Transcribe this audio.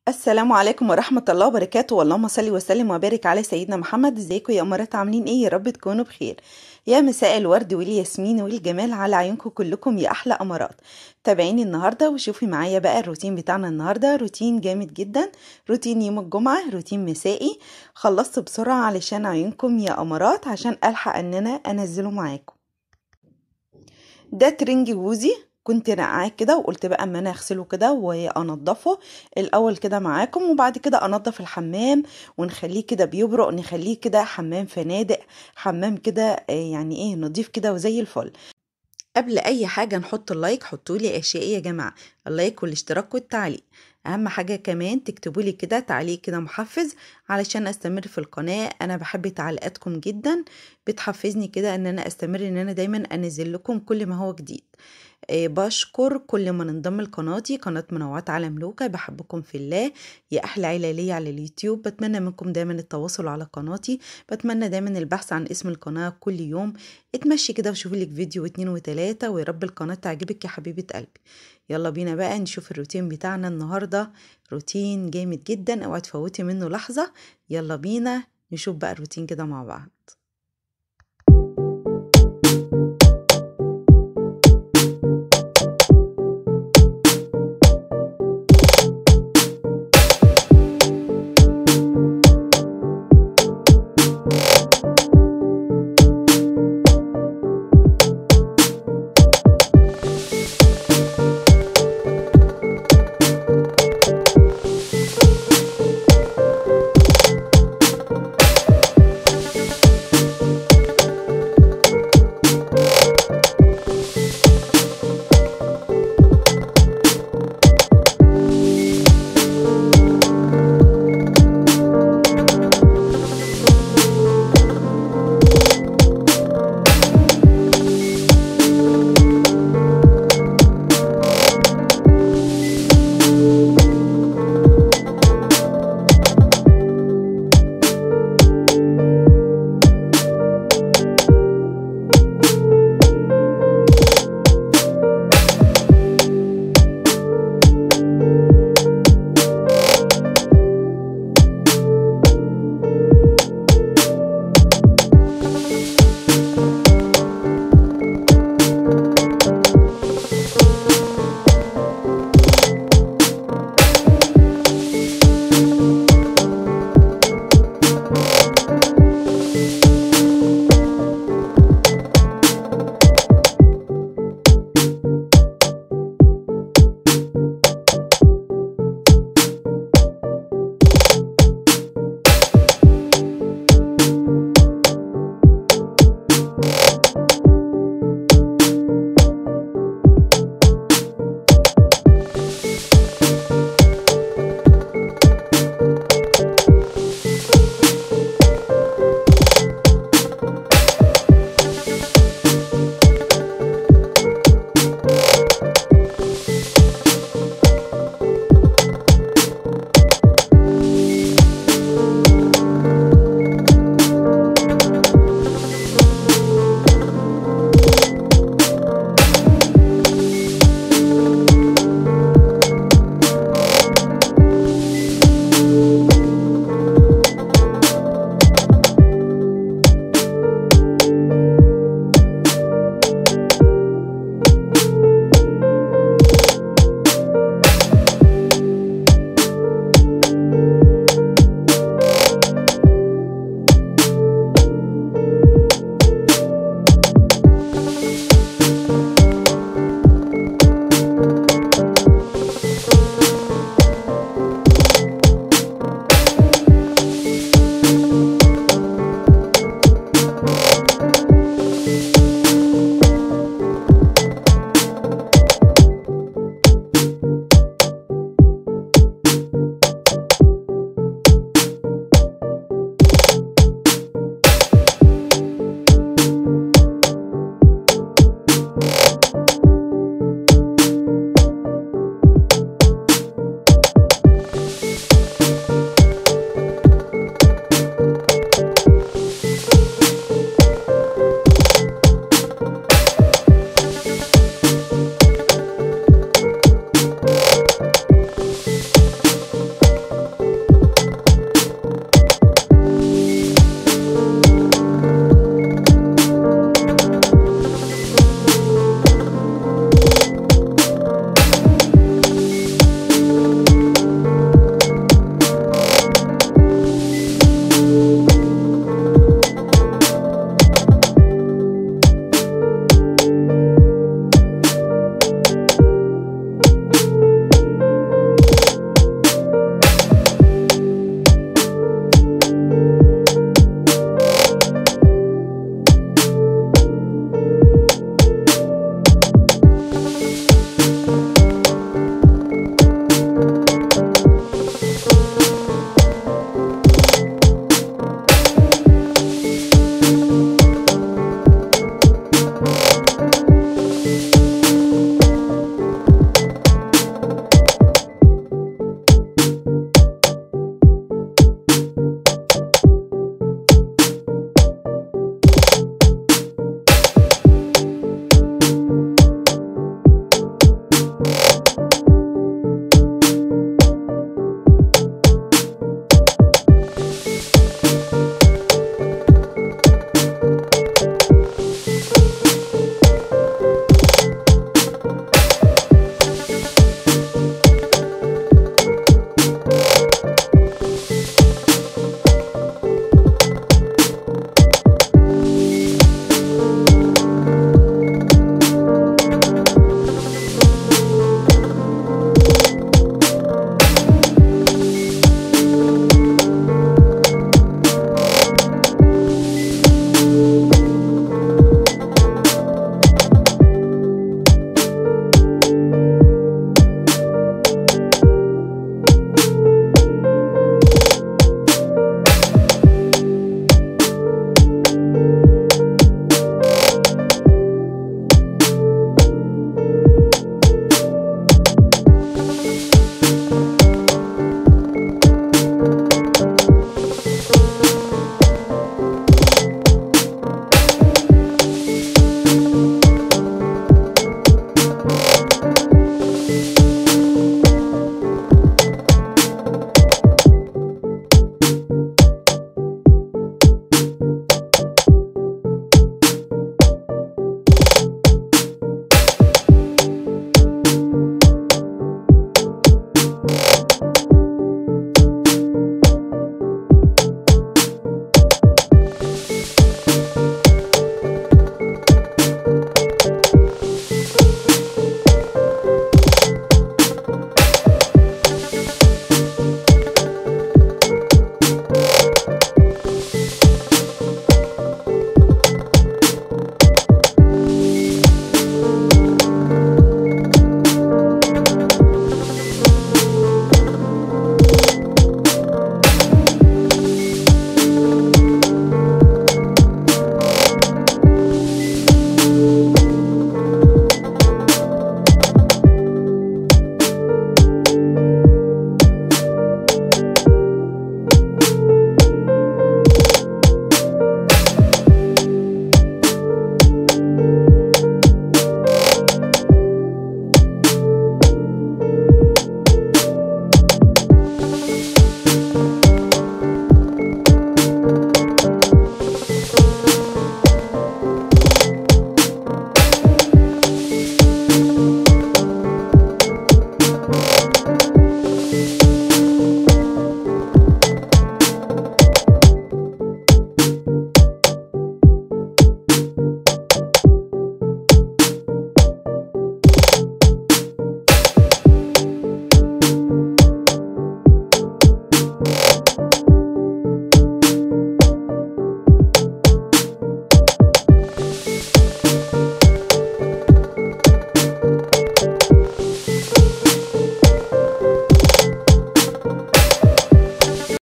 السلام عليكم ورحمة الله وبركاته اللهم صل وسلم وبارك على سيدنا محمد ازيكم يا أمارات عاملين ايه يا رب تكونوا بخير يا مساء الورد والياسمين والجمال على عيونكم كلكم يا أحلى أمارات تابعيني النهاردة وشوفي معايا بقى الروتين بتاعنا النهاردة روتين جامد جدا روتين يوم الجمعة روتين مسائي خلصت بسرعة علشان عيونكم يا أمارات عشان ألحق أن أنا أنزله معاكم ده ترنج جوزي كنت نقعاه كده وقلت بقى اما انا اغسله كده وانضفه الاول كده معاكم وبعد كده انضف الحمام ونخليه كده بيبرق نخليه كده حمام فنادق حمام كده آه، يعني ايه نضيف كده وزي الفل قبل اي حاجه نحط اللايك حطوا لي اشياء يا جماعه اللايك والاشتراك والتعليق اهم حاجه كمان تكتبوا لي كده تعليق كده محفز علشان استمر في القناه انا بحب تعليقاتكم جدا بتحفزني كده ان انا استمر ان انا دايما انزل لكم كل ما هو جديد آه، بشكر كل من انضم لقناتي قناة منوعات عالم لوكا بحبكم في الله يا أحلى عيلة ليا على اليوتيوب بتمنى منكم دايما التواصل على قناتي بتمنى دايما البحث عن اسم القناة كل يوم اتمشي كده وشوفي لك فيديو اتنين وتلاتة ويا رب القناة تعجبك يا حبيبة قلبي يلا بينا بقى نشوف الروتين بتاعنا النهاردة روتين جامد جدا اوعى تفوتي منه لحظة يلا بينا نشوف بقى الروتين كده مع بعض